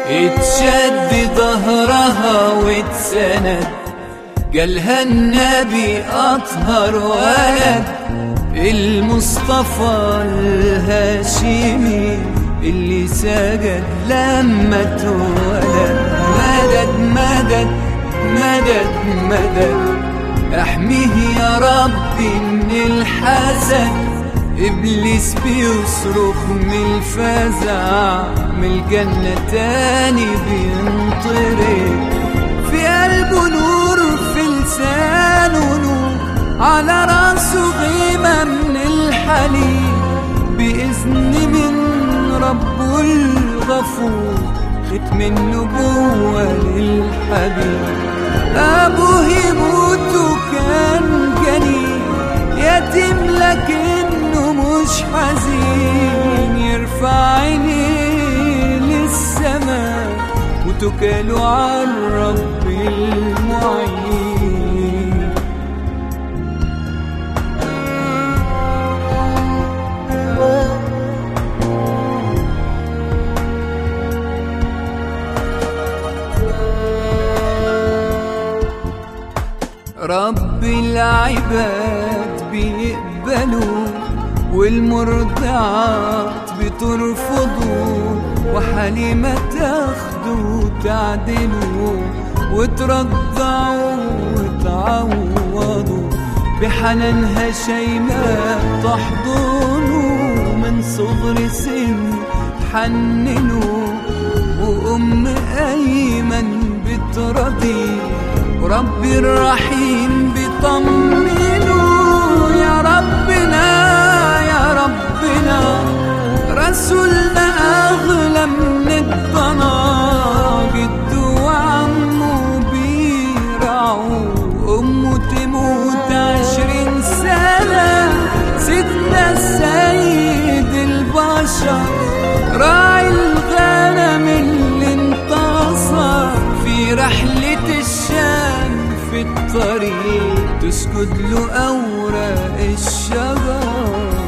اتشد ظهرها واتسند قالها النبي أطهر ولد المصطفى الهاشمي اللي سجد لما اتولد مدد مدد مدد مدد احميه يا ربي من الحسد ابليس بيصرخ من الفزع من الجنة تاني بينطرد في قلبه نور في لسانه نور على راسه غيمة من الحليب بإذن من ربه الغفور ختم النبوة للحبيب أبوه يموت وكان جنين يتيم لكنه مش حزين يرفع عينيه للسماء وتكاله على الرب المعين رب العباد بيقبلوا والمرضعات بترفضوا وحليمة تاخدوا تعدلوا وترضعوا وتعوضوا بحنانها شيماء تحضنوا من صغر سن تحننوا وأم أيمن بترضي وربي الرحيم بيطمنوا يا ربنا يا ربنا رسولنا أغلى من الضنا جده وعمه بيرعوا أمه تموت عشرين سنة سيدنا السيد البشر راعي الغنم اللي انتصر في رحلة الشام في الطريق تسجد له أوراق الشجر